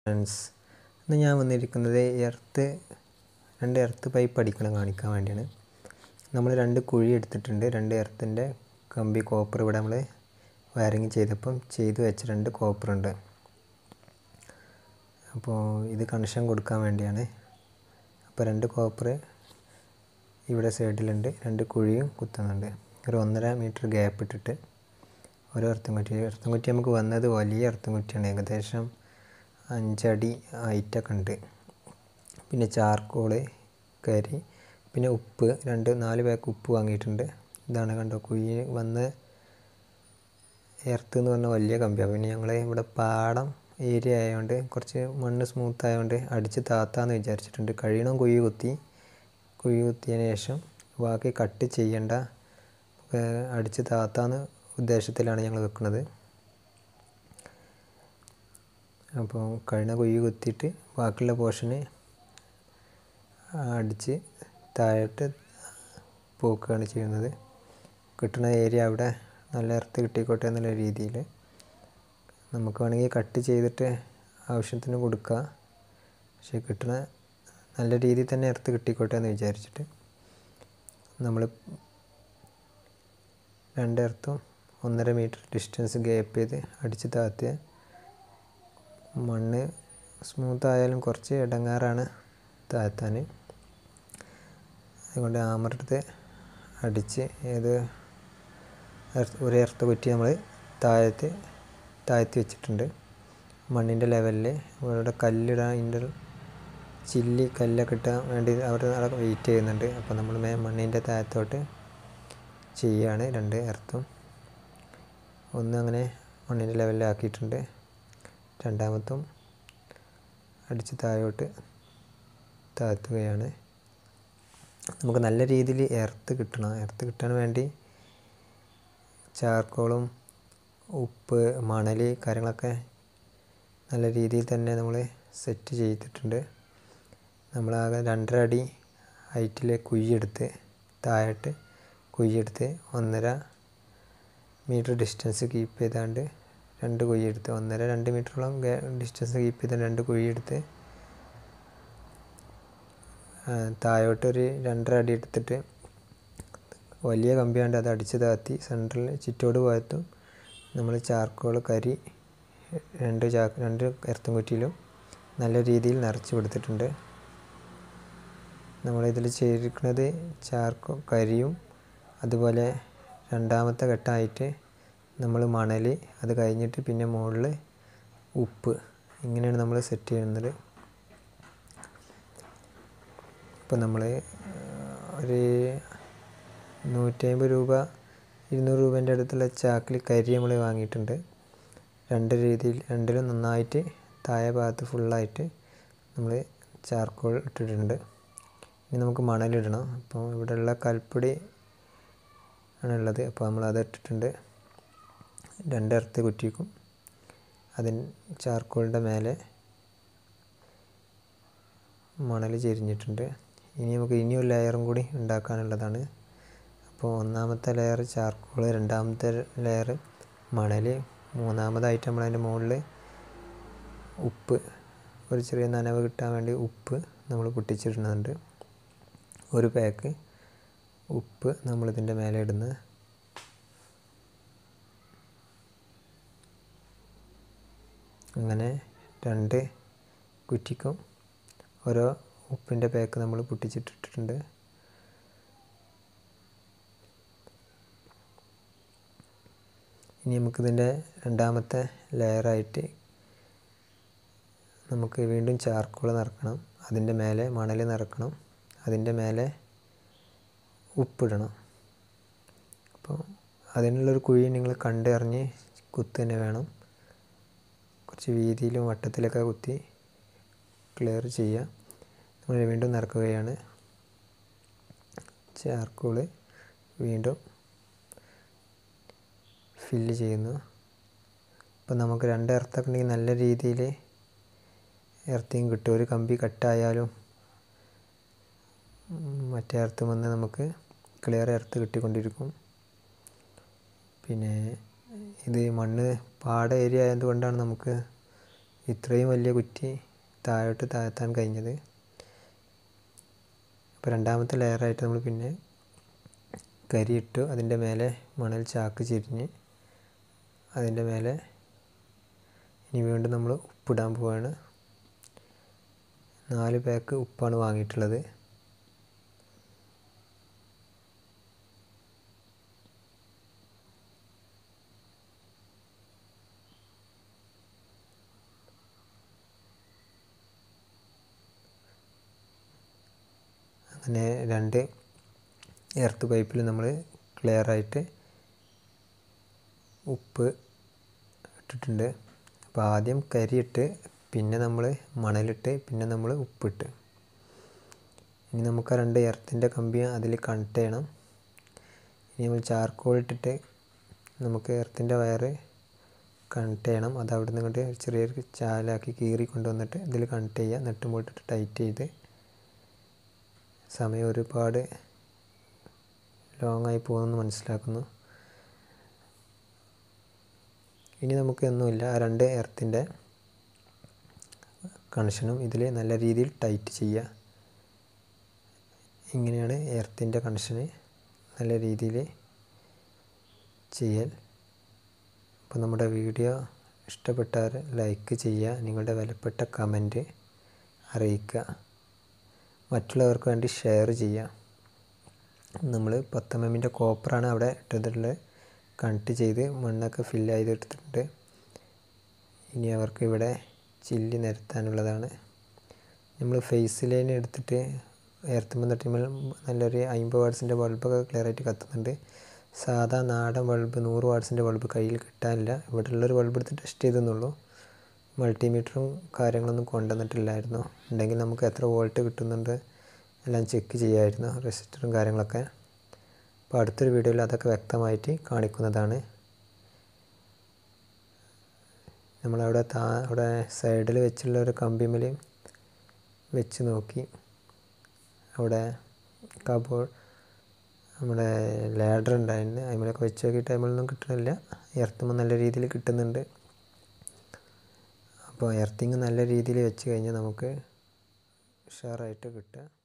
friends ഇന്ന് ഞാൻ വന്നിരിക്കുന്നത് എർത്ത് രണ്ട് എർത്ത് പൈപ്പ് അടിക്കണം കാണിക്കാൻ വേണ്ടിയാണ് നമ്മൾ രണ്ട് കുഴി എടുത്തിട്ടുണ്ട് രണ്ട് എർത്തിൻ്റെ കമ്പി കോപ്പർ ഇവിടെ നമ്മൾ വയറിങ് ചെയ്തപ്പം ചെയ്തു വെച്ച രണ്ട് കോപ്പറുണ്ട് അപ്പോൾ ഇത് കണക്ഷൻ കൊടുക്കാൻ വേണ്ടിയാണ് അപ്പോൾ രണ്ട് കോപ്പർ ഇവിടെ സൈഡിലുണ്ട് രണ്ട് കുഴിയും കുത്തുന്നുണ്ട് ഒരു ഒന്നര മീറ്റർ ഗ്യാപ്പ് ഇട്ടിട്ട് ഓരോ എർത്തും കുറ്റി എർത്തും കുറ്റി നമുക്ക് വന്നത് വലിയ എർത്തും കുറ്റിയാണ് ഏകദേശം അഞ്ചടി ഹൈറ്റൊക്കെ ഉണ്ട് പിന്നെ ചാർക്കോള് കരി പിന്നെ ഉപ്പ് രണ്ട് നാല് പാക്ക് ഉപ്പ് വാങ്ങിയിട്ടുണ്ട് ഇതാണ് കണ്ടോ കുഴി വന്ന് എർത്ത് എന്ന് പറഞ്ഞാൽ വലിയ കമ്പിയാണ് പിന്നെ ഞങ്ങൾ ഇവിടെ പാടം ഏരിയ ആയതുകൊണ്ട് കുറച്ച് മണ്ണ് സ്മൂത്ത് ആയതുകൊണ്ട് അടിച്ച് താത്താന്ന് വിചാരിച്ചിട്ടുണ്ട് കഴിയണം കുഴി കുത്തി കുഴി കുത്തിയതിന് ശേഷം ബാക്കി കട്ട് ചെയ്യണ്ട അടിച്ച് താത്താന്ന് ഉദ്ദേശത്തിലാണ് ഞങ്ങൾ വെക്കുന്നത് അപ്പോൾ കഴിഞ്ഞ കുഴി കുത്തിയിട്ട് ബാക്കിയുള്ള പോർഷന് അടിച്ച് താഴോട്ട് പോക്കുകയാണ് ചെയ്യുന്നത് കിട്ടുന്ന ഏരിയ അവിടെ നല്ല എർത്ത് കിട്ടിക്കോട്ടെ എന്നുള്ള രീതിയിൽ നമുക്ക് വേണമെങ്കിൽ കട്ട് ചെയ്തിട്ട് ആവശ്യത്തിന് കൊടുക്കുക പക്ഷേ കിട്ടുന്ന നല്ല രീതിയിൽ തന്നെ എർത്ത് കിട്ടിക്കോട്ടെ എന്ന് വിചാരിച്ചിട്ട് നമ്മൾ രണ്ട് എർത്തും ഒന്നര മീറ്റർ ഡിസ്റ്റൻസ് ഗ്യാപ്പ് ചെയ്ത് അടിച്ച് താത്തിയ മണ്ണ് സ്മൂത്ത് ആയാലും കുറച്ച് ഇടങ്ങാറാണ് താത്താൻ അതുകൊണ്ട് ആമറെടുത്ത് അടിച്ച് ഏത് ഒരു എർത്ത് കുറ്റി നമ്മൾ താഴത്ത് താഴ്ത്തി വെച്ചിട്ടുണ്ട് മണ്ണിൻ്റെ ലെവലിൽ ഇവിടെ കല്ലിടാൻ ഇതിൻ്റെ ചില്ലി കല്ലൊക്കെ ഇട്ടാൻ വേണ്ടി അവർ അവിടെ വെയിറ്റ് ചെയ്യുന്നുണ്ട് അപ്പോൾ നമ്മൾ മേ മണ്ണിൻ്റെ താഴത്തോട്ട് ചെയ്യുകയാണ് രണ്ട് എർത്തും ഒന്ന് അങ്ങനെ മണ്ണിൻ്റെ ലെവലിലാക്കിയിട്ടുണ്ട് രണ്ടാമത്തും അടിച്ച് താഴോട്ട് താഴ്ത്തുകയാണ് നമുക്ക് നല്ല രീതിയിൽ എർത്ത് കിട്ടണം എർത്ത് കിട്ടാൻ വേണ്ടി ചാർക്കോളും ഉപ്പ് മണൽ കാര്യങ്ങളൊക്കെ നല്ല രീതിയിൽ തന്നെ നമ്മൾ സെറ്റ് ചെയ്തിട്ടുണ്ട് നമ്മളാകെ രണ്ടര അടി ഹൈറ്റിൽ കുഴിയെടുത്ത് താഴോട്ട് കുഴിയെടുത്ത് ഒന്നര മീറ്റർ ഡിസ്റ്റൻസ് കീപ്പ് ചെയ്താണ്ട് രണ്ട് കുഴിയെടുത്ത് ഒന്നര രണ്ട് മീറ്ററോളം ഡിസ്റ്റൻസ് കീപ്പ് ചെയ്ത രണ്ട് കുഴിയെടുത്ത് താഴോട്ടൊരു രണ്ടര അടി എടുത്തിട്ട് വലിയ കമ്പിയാണ്ട് അത് അടിച്ച് താത്തി സെൻറ്ററിൽ ചുറ്റോട് ഭാഗത്തും നമ്മൾ ചാർക്കോൾ കരി രണ്ട് ചാ രണ്ട് എർത്തും കുറ്റിയിലും നല്ല രീതിയിൽ നിറച്ച് കൊടുത്തിട്ടുണ്ട് നമ്മളിതിൽ ചെയ്തിരിക്കുന്നത് ചാർക്കോ കരിയും അതുപോലെ രണ്ടാമത്തെ ഘട്ടമായിട്ട് നമ്മൾ മണൽ അത് കഴിഞ്ഞിട്ട് പിന്നെ മുകളിൽ ഉപ്പ് ഇങ്ങനെയാണ് നമ്മൾ സെറ്റ് ചെയ്യുന്നത് ഇപ്പം നമ്മൾ ഒരു നൂറ്റമ്പത് രൂപ ഇരുന്നൂറ് രൂപേൻ്റെ അടുത്തുള്ള ചാക്കിൽ കരി നമ്മൾ വാങ്ങിയിട്ടുണ്ട് രണ്ട് രീതിയിൽ രണ്ടിലും നന്നായിട്ട് താഴെ ഭാഗത്ത് ഫുള്ളായിട്ട് നമ്മൾ ചാർക്കോൾ ഇട്ടിട്ടുണ്ട് ഇനി നമുക്ക് മണലിടണം അപ്പോൾ ഇവിടെയുള്ള കൽപ്പൊടി ആണുള്ളത് അപ്പോൾ നമ്മൾ അത് ഇട്ടിട്ടുണ്ട് രണ്ട് എർത്ത് കുറ്റിക്കും അതിന് ചാർക്കോളിൻ്റെ മേലെ മണൽ ചെരിഞ്ഞിട്ടുണ്ട് ഇനി നമുക്ക് ഇനിയും ലെയറും കൂടി ഉണ്ടാക്കാനുള്ളതാണ് അപ്പോൾ ഒന്നാമത്തെ ലെയർ ചാർക്കോൾ രണ്ടാമത്തെ ലെയർ മണൽ മൂന്നാമതായിട്ട് നമ്മൾ അതിൻ്റെ മുകളിൽ ഉപ്പ് ഒരു ചെറിയ നനവ് കിട്ടാൻ വേണ്ടി ഉപ്പ് നമ്മൾ പൊട്ടിച്ചിടുന്നുണ്ട് ഒരു പാക്ക് ഉപ്പ് നമ്മളിതിൻ്റെ മേലെ ഇടുന്നത് അങ്ങനെ രണ്ട് കുറ്റിക്കും ഓരോ ഉപ്പിൻ്റെ പാക്ക് നമ്മൾ പൊട്ടിച്ചിട്ടിട്ടുണ്ട് ഇനി നമുക്കിതിൻ്റെ രണ്ടാമത്തെ ലെയറായിട്ട് നമുക്ക് വീണ്ടും ചാർക്കോൾ നിറക്കണം അതിൻ്റെ മേലെ മണൽ നിറക്കണം അതിൻ്റെ മേലെ ഉപ്പിടണം അപ്പോൾ അതിനുള്ളൊരു കുഴി നിങ്ങൾ കണ്ടറിഞ്ഞ് കുത്ത് തന്നെ വേണം കുറച്ച് വീതിയിലും വട്ടത്തിലൊക്കെ കുത്തി ക്ലിയർ ചെയ്യുക നമ്മൾ വീണ്ടും നിറക്കുകയാണ് ചാർക്കോള് വീണ്ടും ഫില്ല് ചെയ്യുന്നു അപ്പോൾ നമുക്ക് രണ്ട് എർത്തൊക്കെ ഉണ്ടെങ്കിൽ നല്ല രീതിയിൽ എർത്തിങ് കിട്ടും ഒരു കമ്പി കട്ടായാലും മറ്റേ എർത്ത് വന്ന് നമുക്ക് ക്ലിയർ എർത്ത് കിട്ടിക്കൊണ്ടിരിക്കും പിന്നെ ഇത് മണ്ണ് പാട ഏരിയ ആയതുകൊണ്ടാണ് നമുക്ക് ഇത്രയും വലിയ കുറ്റി താഴോട്ട് താഴ്ത്താൻ കഴിഞ്ഞത് അപ്പോൾ രണ്ടാമത്തെ ലെയറായിട്ട് നമ്മൾ പിന്നെ കരി ഇട്ടു അതിൻ്റെ മേലെ മണൽ ചാക്ക് ചെരിഞ്ഞ് അതിൻ്റെ മേലെ ഇനി വീണ്ടും നമ്മൾ ഉപ്പിടാൻ പോവാണ് നാല് പാക്ക് ഉപ്പാണ് വാങ്ങിയിട്ടുള്ളത് അങ്ങനെ രണ്ട് എർത്ത് പൈപ്പിൽ നമ്മൾ ക്ലിയറായിട്ട് ഉപ്പ് ഇട്ടിട്ടുണ്ട് അപ്പോൾ ആദ്യം കരിയിട്ട് പിന്നെ നമ്മൾ മണലിട്ട് പിന്നെ നമ്മൾ ഉപ്പിട്ട് ഇനി നമുക്ക് ആ രണ്ട് എർത്തിൻ്റെ കമ്പി അതിൽ കണക്ട് ചെയ്യണം ഇനി നമ്മൾ ചാർക്കോൾ ഇട്ടിട്ട് നമുക്ക് എർത്തിൻ്റെ വയറ് കണക്ട് ചെയ്യണം അത് അവിടെ നിന്ന് കൊണ്ട് ചെറിയൊരു ചാലാക്കി കീറി കൊണ്ടുവന്നിട്ട് ഇതിൽ കണക്ട് ചെയ്യുക നെട്ടും പോയിട്ടിട്ട് ടൈറ്റ് ചെയ്ത് സമയം ഒരുപാട് ലോങ് ആയി പോകുമെന്ന് മനസ്സിലാക്കുന്നു ഇനി നമുക്ക് ഒന്നുമില്ല ആ രണ്ട് എർത്തിൻ്റെ കണക്ഷനും ഇതിൽ നല്ല രീതിയിൽ ടൈറ്റ് ചെയ്യുക ഇങ്ങനെയാണ് എർത്തിൻ്റെ കണക്ഷന് നല്ല രീതിയിൽ ചെയ്യൽ അപ്പോൾ നമ്മുടെ വീഡിയോ ഇഷ്ടപ്പെട്ടാൽ ലൈക്ക് ചെയ്യുക നിങ്ങളുടെ വിലപ്പെട്ട കമൻറ്റ് അറിയിക്കുക മറ്റുള്ളവർക്ക് വേണ്ടി ഷെയർ ചെയ്യുക നമ്മൾ പത്ത് എം എമ്മിൻ്റെ കോപ്പറാണ് അവിടെ ഇട്ടിട്ടുള്ളത് കണക്ട് ചെയ്ത് മണ്ണൊക്കെ ഫില്ല് ചെയ്തെടുത്തിട്ടുണ്ട് ഇനി അവർക്ക് ഇവിടെ ചില്ലി നിരത്താനുള്ളതാണ് നമ്മൾ ഫേസ് ലൈൻ എടുത്തിട്ട് എർത്തുമ്പോൾ തട്ടുമ്പോൾ നല്ലൊരു അമ്പത് വാട്ട്സിൻ്റെ ബൾബൊക്കെ ക്ലിയറായിട്ട് കത്തുന്നുണ്ട് സാധാ നാടൻ ബൾബ് നൂറ് വാട്ട്സിൻ്റെ ബൾബ് കയ്യിൽ കിട്ടാനില്ല ഇവിടെ ഉള്ളൊരു ബൾബ് എടുത്ത് ടെസ്റ്റ് ചെയ്തെന്നുള്ളൂ മൾട്ടിമീറ്ററും കാര്യങ്ങളൊന്നും കൊണ്ടുവന്നിട്ടില്ലായിരുന്നു ഉണ്ടെങ്കിൽ നമുക്ക് എത്ര വോൾട്ട് കിട്ടുന്നുണ്ട് എല്ലാം ചെക്ക് ചെയ്യാമായിരുന്നു റെസിസ്റ്ററും കാര്യങ്ങളൊക്കെ അപ്പോൾ അടുത്തൊരു വീഡിയോയിൽ അതൊക്കെ വ്യക്തമായിട്ട് കാണിക്കുന്നതാണ് നമ്മളവിടെ താ അവിടെ സൈഡിൽ വെച്ചുള്ള ഒരു കമ്പിമേൽ വെച്ച് നോക്കി അവിടെ കബോൾ നമ്മുടെ ലാഡർ ഉണ്ടായിരുന്നു അതിമേലൊക്കെ വെച്ച് നോക്കിയിട്ട് അതിമേലൊന്നും കിട്ടണില്ല എർത്തുമ്പോൾ നല്ല രീതിയിൽ കിട്ടുന്നുണ്ട് അപ്പോൾ എർത്തിങ് നല്ല രീതിയിൽ വെച്ച് കഴിഞ്ഞാൽ നമുക്ക് ഉഷാറായിട്ട് കിട്ടുക